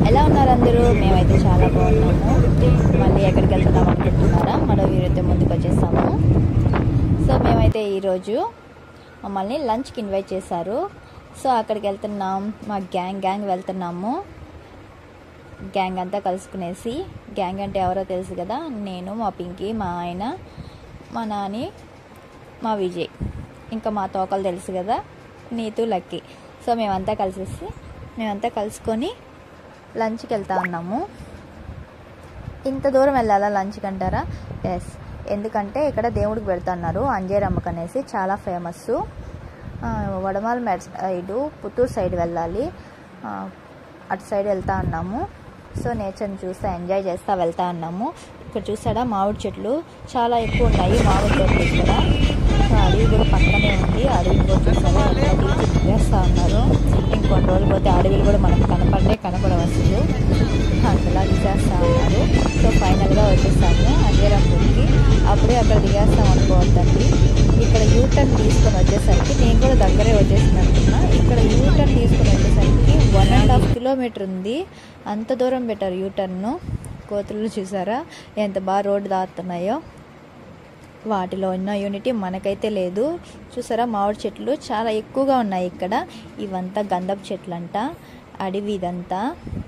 ఎలా ఉన్నారు అందరూ మేమైతే చాలా బాగున్నాము మళ్ళీ ఎక్కడికి వెళ్తున్నాం అనుకుంటున్నారా మరో వీరైతే ముందుకు వచ్చేసాము సో మేమైతే ఈరోజు మమ్మల్ని లంచ్కి ఇన్వైట్ చేశారు సో అక్కడికి వెళ్తున్నాం మా గ్యాంగ్ గ్యాంగ్ వెళ్తున్నాము గ్యాంగ్ అంతా కలుసుకునేసి గ్యాంగ్ అంటే ఎవరో తెలుసు కదా నేను మా పింకీ మా ఆయన మా నాని మా విజయ్ ఇంకా మా తోకలు తెలుసు కదా నీతు లక్కీ సో మేమంతా కలిసేసి మేమంతా కలుసుకొని లంచ్కి వెళ్తా ఉన్నాము ఇంత దూరం వెళ్ళాలా లంచ్కి అంటారా ఎస్ ఎందుకంటే ఇక్కడ దేవుడికి పెడుతున్నారు అంజేరమ్మకు అనేసి చాలా ఫేమస్ వడమాల్ మెడ్ సైడు పుత్తూరు సైడ్ వెళ్ళాలి ఆ, అటు సైడ్ వెళ్తా ఉన్నాము సో నేచర్ని చూస్తా ఎంజాయ్ చేస్తా వెళ్తా ఉన్నాము ఇక్కడ చూసాడా మామిడి చెట్లు చాలా ఎక్కువ ఉన్నాయి మామిడి చెట్లు ఇక్కడ సో అడవి కూడా పక్కనే ఉంది అడవి కూడా చూసారా ఎట్లా తీసి తిప్పేస్తా ఉన్నారు ఇంకొన్ని రోజులు పోతే అడవిలు కూడా మనకు కనపడే కనపడవస్తుంది అంతలా తీసేస్తా ఉన్నారు సో ఫైనల్గా వచ్చేసాము అంజేరాంపూర్కి అప్పుడే అక్కడ దిగేస్తాం అనుకోవద్దండి ఇక్కడ యూటర్న్ తీసుకొని వచ్చేసరికి నేను కూడా దగ్గరే వచ్చేసినట్టున్నా ఇక్కడ యూటర్న్ తీసుకొని వచ్చేసరికి వన్ అండ్ హాఫ్ కిలోమీటర్ ఉంది అంత దూరం పెట్టారు యూటర్న్ కోతులు చూసారా ఎంత బాగా రోడ్డు దాటుతున్నాయో వాటిలో ఉన్న యూనిటీ మనకైతే లేదు చూసారా మామిడి చెట్లు చాలా ఎక్కువగా ఉన్నాయి ఇక్కడ ఇవంతా గంధపు చెట్లు అంట అడవి ఇదంతా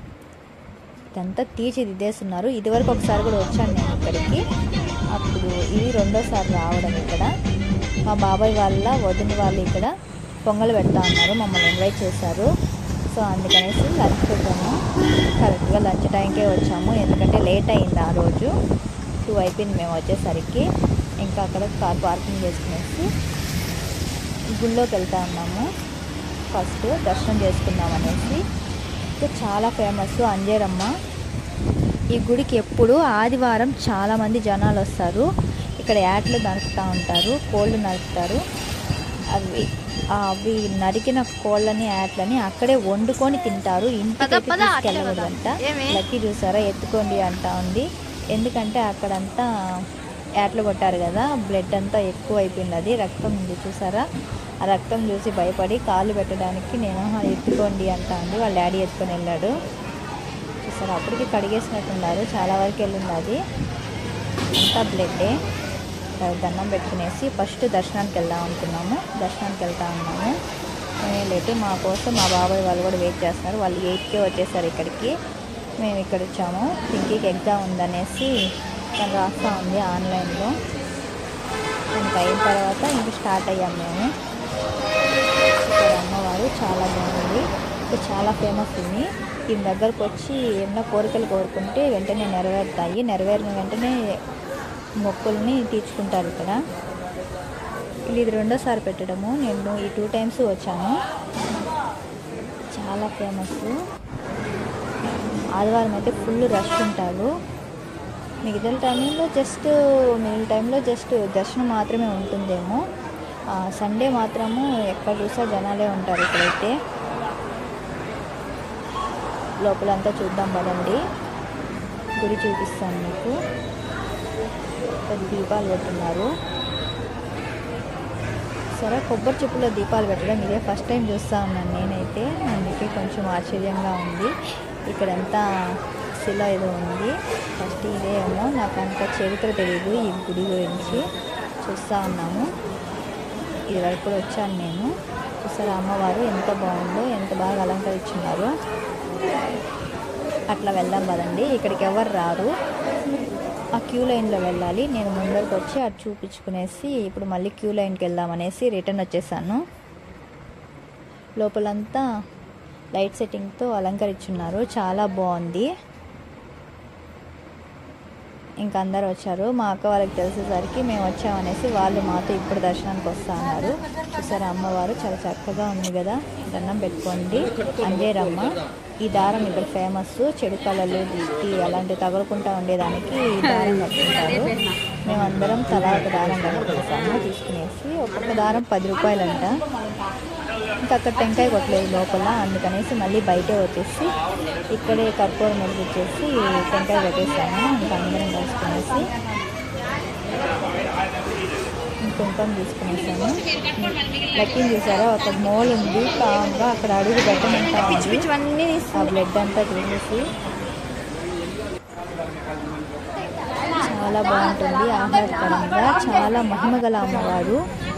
ఇదంతా తీర్చిదిద్దేస్తున్నారు ఇదివరకు ఒకసారి కూడా వచ్చాను నేను ఇక్కడికి అప్పుడు ఇది రెండోసారి రావడం ఇక్కడ మా బాబాయ్ వాళ్ళ వదిన వాళ్ళు ఇక్కడ పొంగల్ పెడతా ఉన్నారు మమ్మల్ని ఇన్వైట్ చేశారు సో అందుకనేసి లంచ్ పెట్టాము కరెక్ట్గా లంచ్ టైంకే వచ్చాము ఎందుకంటే లేట్ అయింది ఆ రోజు టూ అయిపోయింది మేము వచ్చేసరికి ఇంకా అక్కడ కార్ పార్కింగ్ చేసుకునేసి గుళ్ళోకి వెళ్తా ఉన్నాము ఫస్ట్ దర్శనం చేసుకుందాం అనేసి అయితే చాలా ఫేమస్ అంజేరమ్మ ఈ గుడికి ఎప్పుడు ఆదివారం చాలామంది జనాలు వస్తారు ఇక్కడ యాట్లు నరుకుతూ ఉంటారు కోళ్ళు నరుకుతారు అవి ఆ అవి నరికిన కోళ్ళని యాట్లని అక్కడే వండుకొని తింటారు ఇంటికి తీసుకెళ్ళకూడదంట లక్కీ చూసారా ఎత్తుకోండి అంటా ఉంది ఎందుకంటే అక్కడంతా యాట్లు కొట్టారు కదా బ్లడ్ అంతా ఎక్కువ అయిపోయింది అది రక్తం ఉంది చూసారా ఆ రక్తం చూసి భయపడి కాళ్ళు పెట్టడానికి నేను "ఆహా, ఎత్తుకోండి అంటా ఉంది వాళ్ళ డాడీ ఎత్తుకొని వెళ్ళాడు చూసారా అప్పటికి కడిగేసినట్టున్నారు చాలా వరకు వెళ్ళింది అది అంతా బ్లడ్డే దండం పెట్టుకునేసి ఫస్ట్ దర్శనానికి వెళ్దాం అనుకున్నాము దర్శనానికి వెళ్తా ఉన్నాము మేము లేటు మా కోసం మా బాబాయ్ వాళ్ళు కూడా వెయిట్ చేస్తున్నారు వాళ్ళు ఎయిట్కే వచ్చేసారు ఇక్కడికి మేము ఇక్కడ వచ్చాము పింకీకి ఎగ్జామ్ ఉందనేసి తను రాస్తూ ఉంది ఆన్లైన్లో ఇంకా అయిన తర్వాత ఇంక స్టార్ట్ అయ్యాం మేము ఇక్కడ అమ్మవారు చాలా బాగుంది ఇక్కడ చాలా ఫేమస్ ఉంది దీని దగ్గరకు వచ్చి ఎన్నో కోరికలు కోరుకుంటే వెంటనే నెరవేరుతాయి నెరవేరిన వెంటనే మొక్కుల్ని తీర్చుకుంటారు ఇక్కడ ఇది ఇది రెండోసారి పెట్టడము నేను ఈ టూ టైమ్స్ వచ్చాను చాలా ఫేమస్ ఆదివారం అయితే ఫుల్ రష్ ఉంటారు మిగతా టైంలో జస్ట్ మిగిలిన టైంలో జస్ట్ దర్శనం మాత్రమే ఉంటుందేమో ఆ, సండే మాత్రము ఎక్కడ చూసా జనాలే ఉంటారు ఇక్కడైతే లోపలంతా చూద్దాం పదండి గుడి చూపిస్తాను మీకు ఇక్కడ దీపాలు పెట్టున్నారు సరే కొబ్బరి చెప్పులో దీపాలు పెట్టడం ఇదే ఫస్ట్ టైం చూస్తూ ఉన్నాను నేనైతే అందుకే కొంచెం ఆశ్చర్యంగా ఉంది ఇక్కడంతా శిల ఏదో ఉంది ఫస్ట్ ఇదేమో నాకు అంత చరిత్ర తెలియదు ఈ గుడి గురించి చూస్తూ ఉన్నాము ఇది వరకు కూడా వచ్చాను నేను చూసారా అమ్మవారు ఎంత బాగుందో ఎంత బాగా అలంకరించున్నారు అట్లా వెళ్దాం పదండి ఇక్కడికి ఎవరు రారు ఆ క్యూ లైన్లో వెళ్ళాలి నేను ముందరకు వచ్చి అటు చూపించుకునేసి ఇప్పుడు మళ్ళీ క్యూ లైన్కి వెళ్దామనేసి రిటర్న్ వచ్చేసాను లోపలంతా లైట్ సెట్టింగ్తో అలంకరించున్నారు చాలా బాగుంది ఇంకా అందరు వచ్చారు మా అక్క వాళ్ళకి తెలిసేసరికి మేము వచ్చామనేసి వాళ్ళు మాతో ఇప్పుడు దర్శనానికి వస్తా అన్నారు చూసారా అమ్మవారు చాలా చక్కగా ఉంది కదా దండం పెట్టుకోండి అంజేరమ్మ ఈ దారం ఇక్కడ ఫేమస్ చెడు కళలు దిష్టి అలాంటివి తగులుకుంటా ఉండేదానికి ఈ దారం కట్టుకుంటారు మేమందరం తలా ఒక దారం కట్టుకుంటాము తీసుకునేసి ఒక్కొక్క దారం పది రూపాయలంట ఇంకా అక్కడ టెంకాయ కొట్టలేదు లోపల అందుకనేసి మళ్ళీ బయటే వచ్చేసి ఇక్కడే కర్పూరం వెలిగించేసి టెంకాయ కొట్టేసాము ఇంకా అందరం కలుసుకునేసి కుంకుమ తీసుకునేసాను లక్కీని చూసారా ఒక మోల్ ఉంది కామ్గా అక్కడ అడుగు పెట్టమంటా ఉంది ఆ బ్లడ్ అంతా తీసేసి చాలా బాగుంటుంది ఆహ్లాదకరంగా చాలా మహిమగల అమ్మవారు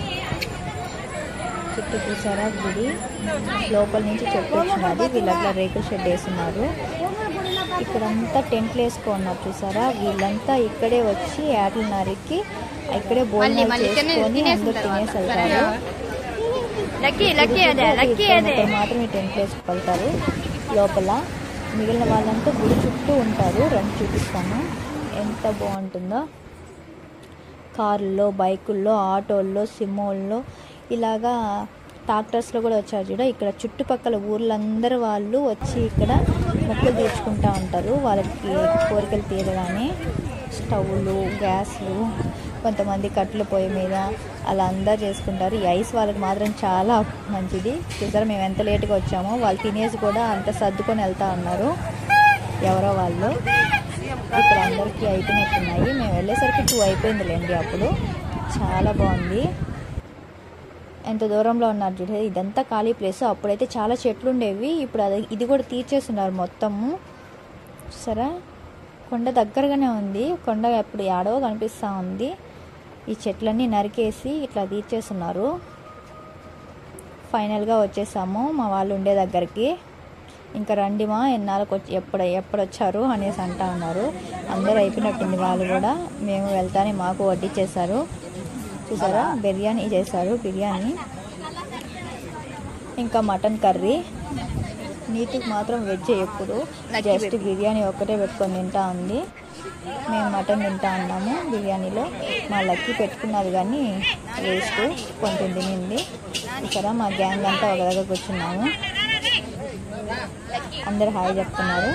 చుట్టూ చూసారా గుడి లోపల నుంచి చెట్టు వచ్చినది వీళ్ళట్లా రేకుల షెడ్ వేస్తున్నారు ఇక్కడంతా టెంట్లు వేసుకున్నారు చూసారా వీళ్ళంతా ఇక్కడే వచ్చి ఏటలు నరికి ఇక్కడే భోజనాలు చేసుకొని అందరూ తినేసి వెళ్తారు లక్కీ లక్కీ అదే లక్కీ అదే ఇక్కడ మాత్రమే టెంట్లు వేసుకెళ్తారు లోపల మిగిలిన వాళ్ళంతా గుడి చుట్టూ ఉంటారు రండి చూపిస్తాను ఎంత బాగుంటుందో కార్లలో బైకుల్లో ఆటోల్లో సిమ్మోల్లో ఇలాగా ట్రాక్టర్స్లో కూడా వచ్చారు చూడ ఇక్కడ చుట్టుపక్కల ఊర్లందరూ వాళ్ళు వచ్చి ఇక్కడ మొక్కులు తీర్చుకుంటూ ఉంటారు వాళ్ళకి కోరికలు తీరగానే స్టవ్లు గ్యాస్లు కొంతమంది కట్టెల పొయ్యి మీద అలా అందరు చేసుకుంటారు ఈ ఐస్ వాళ్ళకి మాత్రం చాలా మంచిది చూసారా మేము ఎంత లేట్గా వచ్చామో వాళ్ళు తినేసి కూడా అంత సర్దుకొని వెళ్తా ఉన్నారు ఎవరో వాళ్ళు ఇక్కడ అందరికీ అయిపోయినట్టున్నాయి మేము వెళ్ళేసరికి టూ అయిపోయిందిలేండి అప్పుడు చాలా బాగుంది ఎంత దూరంలో ఉన్నారు చూడ ఇదంతా ఖాళీ ప్లేస్ అప్పుడైతే చాలా చెట్లు ఉండేవి ఇప్పుడు అది ఇది కూడా తీర్చేస్తున్నారు మొత్తము సరే కొండ దగ్గరగానే ఉంది కొండ ఎప్పుడు ఏడో కనిపిస్తూ ఉంది ఈ చెట్లన్నీ నరికేసి ఇట్లా తీర్చేస్తున్నారు ఫైనల్గా వచ్చేసాము మా వాళ్ళు ఉండే దగ్గరికి ఇంకా రండి మా ఎన్నాళ్ళకి వచ్చి ఎప్పుడు ఎప్పుడు వచ్చారు అనేసి అంటా ఉన్నారు అందరూ అయిపోయినట్టుంది వాళ్ళు కూడా మేము వెళ్తానే మాకు వడ్డించేశారు చూసారా బిర్యానీ చేశారు బిర్యానీ ఇంకా మటన్ కర్రీ నీటికి మాత్రం వెజ్ ఎప్పుడు జస్ట్ బిర్యానీ ఒక్కటే పెట్టుకొని తింటా ఉంది మేము మటన్ తింటా ఉన్నాము బిర్యానీలో మా లక్కీ పెట్టుకున్నది కానీ వేస్ట్ కొంచెం తినింది చూసారా మా గ్యాంగ్ అంతా ఒక దగ్గర కూర్చున్నాము అందరు హాయ్ చెప్తున్నారు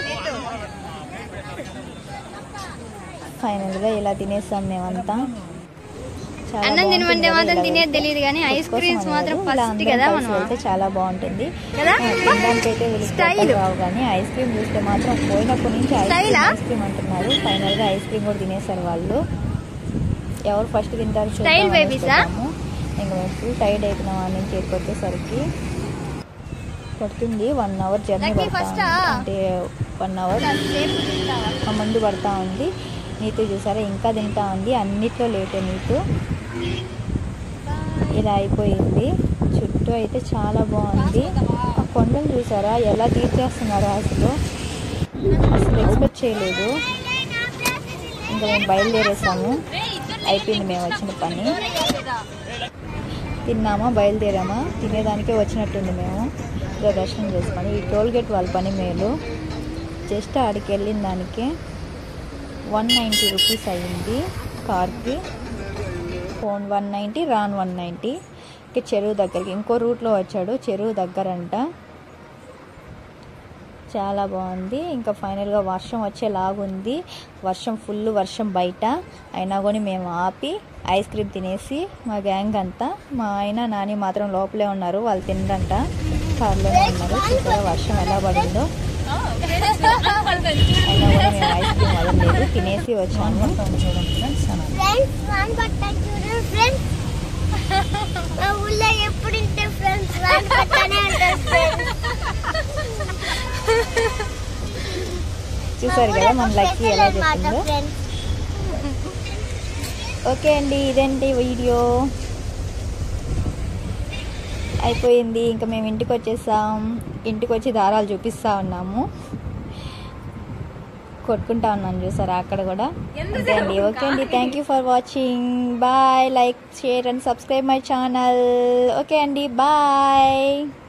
ఫైనల్గా ఇలా తినేస్తాం మేమంతా చాలా అన్నం తినమంటే బాగుంటుంది మాత్రం ఇలా తినేది వెళ్తే. తెలియదు కానీ ఫుడ్ ఐస్ కోసం క్రీమ్స్ అనేవారు. మాత్రం ఇలా ఫస్ట్ అందరం కదా కలిసి మనం వెళ్తే చాలా బాగుంటుంది కదా? ఆ, తినడానికి అయితే వీళ్ళకి స్టైల్. కొత్తగా రావు కానీ ఐస్ క్రీమ్ చూస్తే మాత్రం పోయినప్పటి నుంచి ఐస్ క్రీమ్ స్టైలా? ఐస్ క్రీమ్ అంటున్నారు ఫైనల్ గా ఐస్ క్రీమ్ కూడా తినేశారు వాళ్ళు ఎవరు ఫస్ట్ తింటారు చూద్దాం స్టైల్ అనేసి బేబీసా? పెట్టాము. ఇంకా మేము ఫుల్ టైర్డ్ అయిపోయినాం ఆ నుంచి ఇక్కడికి వచ్చేసరికి పడుతుంది వన్ అవర్ జర్నీ లక్కీ పడతా ఫస్టా? ఉంది. అంటే వన్ అవర్ ఆ ముందు పడతా ఉంది నీతు చూసారా ఇంకా తింటా ఉంది అన్నిట్లో లేటే నీతు ఇలా అయిపోయింది చుట్టూ అయితే చాలా బాగుంది ఆ కొండలు చూసారా ఎలా తీర్చేస్తున్నారో అసలు అసలు ఎక్స్పెక్ట్ చేయలేదు ఇంకా మేము బయలుదేరేసాము అయిపోయింది మేము వచ్చిన పని తిన్నామా బయలుదేరామా తినేదానికే వచ్చినట్టుంది మేము ఇదో దర్శనం చేసుకొని ఈ టోల్ గేట్ వాళ్ళ పని మేలు జస్ట్ ఆడికి వెళ్ళిన దానికి వన్ నైంటీ రూపీస్ అయ్యింది కార్కి ఫోన్ వన్ నైంటీ రాన్ వన్ నైంటీ ఇక చెరువు దగ్గరికి ఇంకో రూట్లో వచ్చాడు చెరువు దగ్గరంట చాలా బాగుంది ఇంకా ఫైనల్గా వర్షం వచ్చేలాగుంది వర్షం ఫుల్ వర్షం బయట అయినా కూడా మేము ఆపి ఐస్ క్రీమ్ తినేసి మా గ్యాంగ్ అంతా మా ఆయన నాని మాత్రం లోపలే ఉన్నారు వాళ్ళు తినరంట కార్లోనే ఉన్నారు చూసారా వర్షం ఎలా పడిందో అయినా కూడా మేము ఐస్ క్రీమ్ వదలలేదు తినేసి వచ్చాము ఫ్రెండ్స్ వాన్ పట్టాను చూడండి ఫ్రెండ్స్ మా ఊళ్ళో ఎప్పుడు ఇంటే ఫ్రెండ్స్ వాన్ పట్టానే అంటారు ఫ్రెండ్స్ చూసారు కదా మన లక్కీ ఎలా చెప్పిందో ఫ్రెండ్స్ ఓకే అండి ఇదేంటి వీడియో అయిపోయింది ఇంకా మేము ఇంటికి వచ్చేసాం ఇంటికి వచ్చి దారాలు చూపిస్తా ఉన్నాము కొట్టుకుంటా ఉన్నాను చూసారా అక్కడ కూడా అంతే అండి ఓకే అండి thank you for watching bye like share and subscribe my channel okay అండి బాయ్